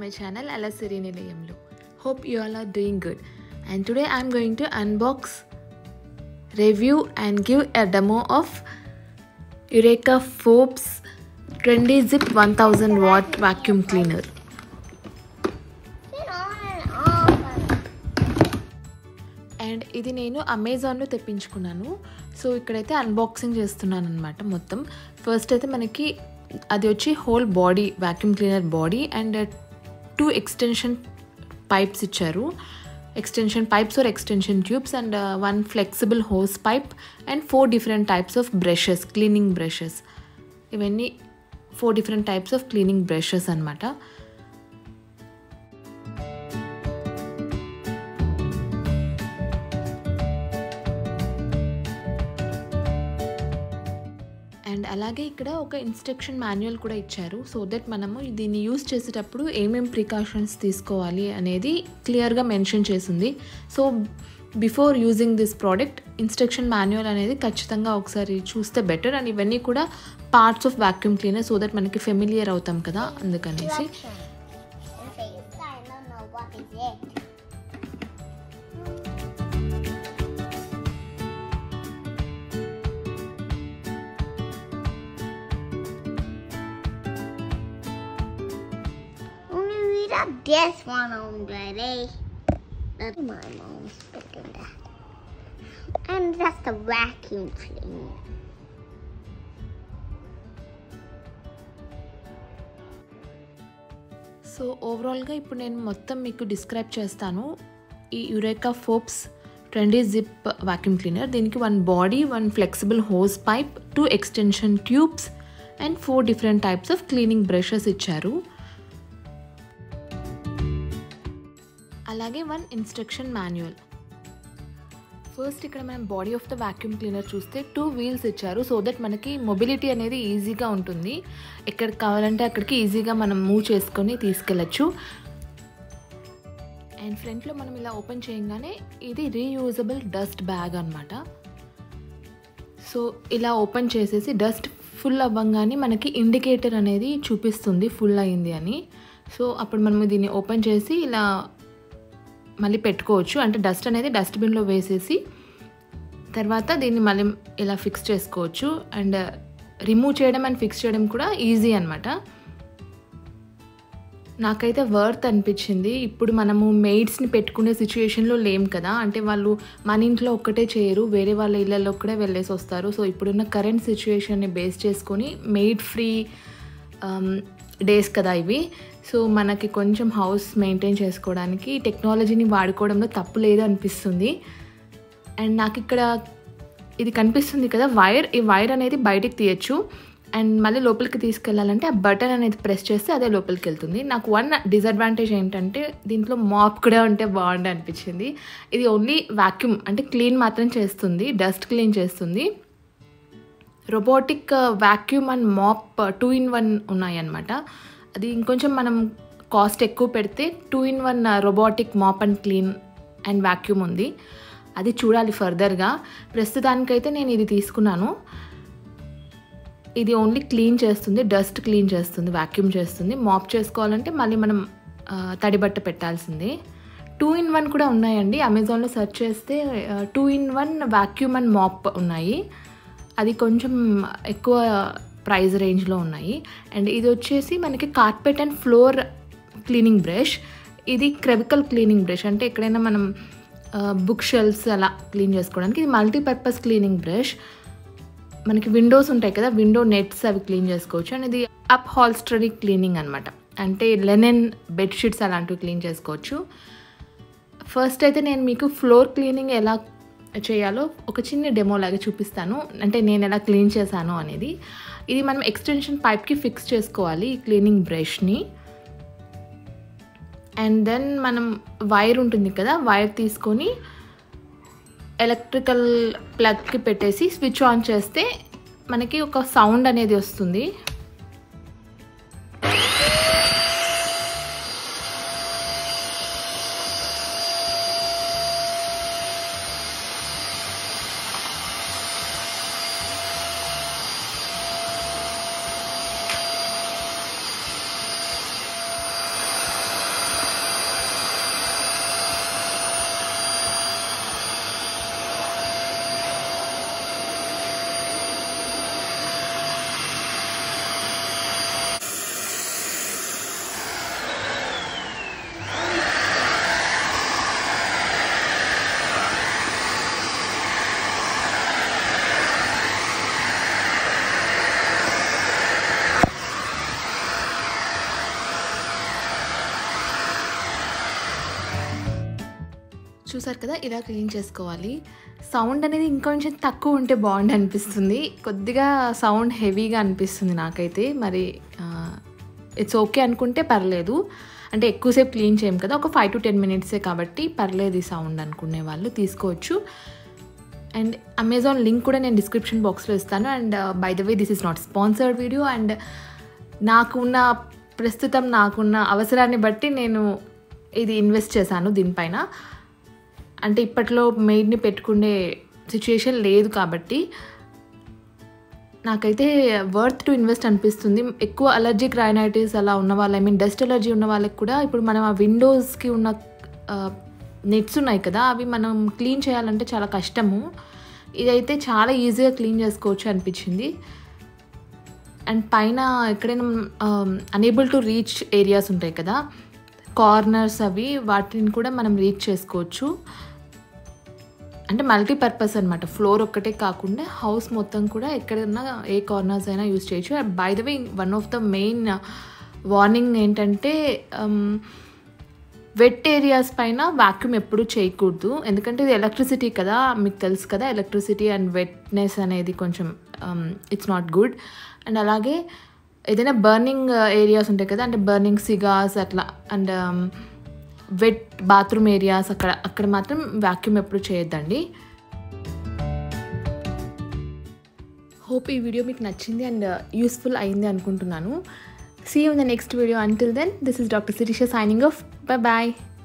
my channel Alasiri Nilayamlu. Hope you all are doing good. And today I'm going to unbox, review, and give a demo of Eureka Forbes Trendy Zip 1000 watt vacuum cleaner. Turn on and off. And ఇది నేను అమెజాన్లో తెప్పించుకున్నాను so ఇక్కడైతే unboxing చేస్తున్నాను అనమాట మొత్తం first అయితే మనకి అది వచ్చి whole body vacuum cleaner body and two extension pipes ఇచ్చారు extension pipes or extension tubes and one flexible hose pipe and four different types of brushes cleaning brushes ఇవన్నీ four different types of cleaning brushes అనమాట and అలాగే ఇక్కడ ఒక instruction manual కూడా ఇచ్చారు so that మనము దీన్ని యూస్ చేసేటప్పుడు ఏమేం ప్రికాషన్స్ తీసుకోవాలి అనేది క్లియర్గా మెన్షన్ చేసింది so before using this product instruction manual అనేది ఖచ్చితంగా ఒకసారి చూస్తే బెటర్ అండ్ ఇవన్నీ కూడా parts of vacuum cleaner so that మనకి ఫెమిలియర్ అవుతాం కదా అందుకనేసి Instruction. Okay, I don't know what is it. Only read up this one already. That's my mom's picking that. And that's the vacuum cleaner. So ఓవరాల్గా ఇప్పుడు నేను మొత్తం మీకు describe చేస్తాను ఈ Eureka Forbes trendy zip vacuum cleaner దీనికి one body one flexible hose pipe two extension tubes and four different types of cleaning brushes ఇచ్చారు అలాగే వన్ ఇన్స్ట్రక్షన్ మాన్యువల్ ఫస్ట్ ఇక్కడ మనం body of the vacuum cleaner చూస్తే two wheels ఇచ్చారు so that మనకి mobility అనేది ఈజీగా ఉంటుంది ఎక్కడికి కావాలంటే అక్కడికి ఈజీగా మనం మూవ్ చేసుకొని తీసుకెళ్ళచ్చు అండ్ ఫ్రంట్లో మనం ఇలా ఓపెన్ చేయగానే ఇది రీయూజబుల్ డస్ట్ బ్యాగ్ అనమాట సో ఇలా ఓపెన్ చేసేసి డస్ట్ ఫుల్ అవ్వగానే మనకి ఇండికేటర్ అనేది చూపిస్తుంది ఫుల్ అయింది అని సో అప్పుడు మనం దీన్ని ఓపెన్ చేసి ఇలా మళ్ళీ పెట్టుకోవచ్చు అంటే డస్ట్ అనేది డస్ట్బిన్లో వేసేసి తర్వాత దీన్ని మళ్ళీ ఇలా ఫిక్స్ చేసుకోవచ్చు అండ్ రిమూవ్ చేయడం అండ్ ఫిక్స్ చేయడం కూడా ఈజీ అనమాట నాకైతే వర్త్ అనిపించింది ఇప్పుడు మనము మెయిడ్స్ని పెట్టుకునే సిచ్యుయేషన్లో లేం కదా అంటే వాళ్ళు మన ఇంట్లో ఒక్కటే చేయరు వేరే వాళ్ళ ఇళ్ళల్లో కూడా వెళ్ళేసి వస్తారు సో ఇప్పుడున్న కరెంట్ సిచ్యుయేషన్ని బేస్ చేసుకొని మెయిడ్ ఫ్రీ డేస్ కదా ఇవి సో మనకి కొంచెం హౌస్ మెయింటైన్ చేసుకోవడానికి టెక్నాలజీని వాడుకోవడంలో తప్పు లేదు అనిపిస్తుంది అండ్ నాకు ఇక్కడ ఇది కనిపిస్తుంది కదా వైర్ ఈ వైర్ అనేది బయటికి తీయచ్చు అండ్ మళ్ళీ లోపలికి తీసుకెళ్ళాలంటే ఆ బటన్ అనేది ప్రెస్ చేస్తే అదే లోపలికి వెళ్తుంది నాకు వన్ డిసడ్వాంటేజ్ ఏంటంటే దీంట్లో మాప్ కూడా ఉంటే బాగుండే అనిపించింది ఇది ఓన్లీ వాక్యూమ్ అంటే క్లీన్ మాత్రం చేస్తుంది డస్ట్ క్లీన్ చేస్తుంది robotic vacuum and mop two in one ఉన్నాయన్నమాట అది ఇంకొంచెం మనం కాస్ట్ ఎక్కువ పెడితే two in one robotic mop and clean and vacuum ఉంది అది చూడాలి ఫర్దర్గా ప్రస్తుతానికైతే నేను ఇది తీసుకున్నాను ఇది ఓన్లీ క్లీన్ చేస్తుంది డస్ట్ క్లీన్ చేస్తుంది వాక్యూమ్ చేస్తుంది మాప్ చేసుకోవాలంటే మళ్ళీ మనం ఆ, తడి బట్ట పెట్టాల్సిందే టూ ఇన్ వన్ కూడా ఉన్నాయండి అమెజాన్లో సెర్చ్ చేస్తే two in one vacuum and mop ఉన్నాయి అది కొంచెం ఎక్కువ ప్రైస్ రేంజ్లో ఉన్నాయి అండ్ ఇది వచ్చేసి మనకి carpet and floor cleaning brush ఇది క్రెవికల్ క్లీనింగ్ బ్రష్ అంటే ఎక్కడైనా మనం బుక్ షెల్ఫ్స్ అలా క్లీన్ చేసుకోవడానికి ఇది మల్టీపర్పస్ క్లీనింగ్ బ్రష్ మనకి విండోస్ ఉంటాయి కదా విండో నెట్స్ అవి క్లీన్ చేసుకోవచ్చు అండ్ ఇది అప్ హాల్స్టరీ క్లీనింగ్ అనమాట అంటే లెనెన్ బెడ్షీట్స్ అలాంటివి క్లీన్ చేసుకోవచ్చు ఫస్ట్ అయితే నేను మీకు ఫ్లోర్ క్లీనింగ్ ఎలా చేయాలో ఒక చిన్న డెమో లాగా చూపిస్తాను అంటే నేను ఎలా క్లీన్ చేశాను అనేది ఇది మనం ఎక్స్టెన్షన్ పైప్కి ఫిక్స్ చేసుకోవాలి ఈ క్లీనింగ్ బ్రష్ని అండ్ దెన్ మనం వైర్ ఉంటుంది కదా వైర్ తీసుకొని ఎలక్ట్రికల్ ప్లగ్కి పెట్టేసి స్విచ్ ఆన్ చేస్తే మనకి ఒక సౌండ్ అనేది వస్తుంది చూసారు కదా ఇలా క్లీన్ చేసుకోవాలి సౌండ్ అనేది ఇంకొంచెం తక్కువ ఉంటే బాగుండి అనిపిస్తుంది కొద్దిగా సౌండ్ హెవీగా అనిపిస్తుంది నాకైతే మరి ఇట్స్ ఓకే అనుకుంటే పర్లేదు అంటే ఎక్కువసేపు క్లీన్ చేయం కదా ఒక ఫైవ్ టు టెన్ మినిట్సే కాబట్టి పర్లేదు ఈ సౌండ్ అనుకునే వాళ్ళు తీసుకోవచ్చు అండ్ అమెజాన్ లింక్ కూడా నేను డిస్క్రిప్షన్ బాక్స్లో ఇస్తాను and by the way this is not sponsored video and నాకున్న ప్రస్తుతం నాకున్న అవసరాన్ని బట్టి నేను ఇది ఇన్వెస్ట్ చేశాను దీనిపైన అంటే ఇప్పట్లో మెయిడ్ని పెట్టుకునే సిచ్యుయేషన్ లేదు కాబట్టి నాకైతే వర్త్ టు ఇన్వెస్ట్ అనిపిస్తుంది ఎక్కువ అలర్జిక్ రైనైటిస్ అలా ఉన్న వాళ్ళు ఐ మీన్ డస్ట్ అలర్జీ ఉన్న వాళ్ళకి కూడా ఇప్పుడు మనం ఆ విండోస్కి ఉన్న నెట్స్ ఉన్నాయి కదా అవి మనం క్లీన్ చేయాలంటే చాలా కష్టము ఇదైతే చాలా ఈజీగా క్లీన్ చేసుకోవచ్చు అనిపించింది అండ్ పైన ఎక్కడైనా అనేబుల్ టు రీచ్ ఏరియాస్ ఉంటాయి కదా కార్నర్స్ అవి వాటిని కూడా మనం రీచ్ చేసుకోవచ్చు అంటే మల్టీపర్పస్ అనమాట ఫ్లోర్ ఒక్కటే కాకుండా హౌస్ మొత్తం కూడా ఎక్కడైనా ఏ కార్నర్స్ అయినా యూస్ చేయొచ్చు by the way one of the main warning ఏంటంటే వెట్ ఏరియాస్ పైన వాక్యూమ్ ఎప్పుడు చేయకూడదు ఎందుకంటే ఇది ఎలక్ట్రిసిటీ కదా మీకు తెలుసు కదా ఎలక్ట్రిసిటీ అండ్ వెట్నెస్ అనేది కొంచెం ఇట్స్ నాట్ గుడ్ అండ్ అలాగే ఏదైనా బర్నింగ్ ఏరియాస్ ఉంటాయి కదా అంటే బర్నింగ్ సిగాస్ అట్లా అండ్ వెట్ బాత్రూమ్ ఏరియాస్ అక్కడ అక్కడ మాత్రం వాక్యూమ్ ఎప్పుడు చేయొద్దండి హోప్ ఈ వీడియో మీకు నచ్చింది అండ్ యూస్ఫుల్ అయింది అనుకుంటున్నాను see you in the next video until then this is doctor Shirisha signing off bye bye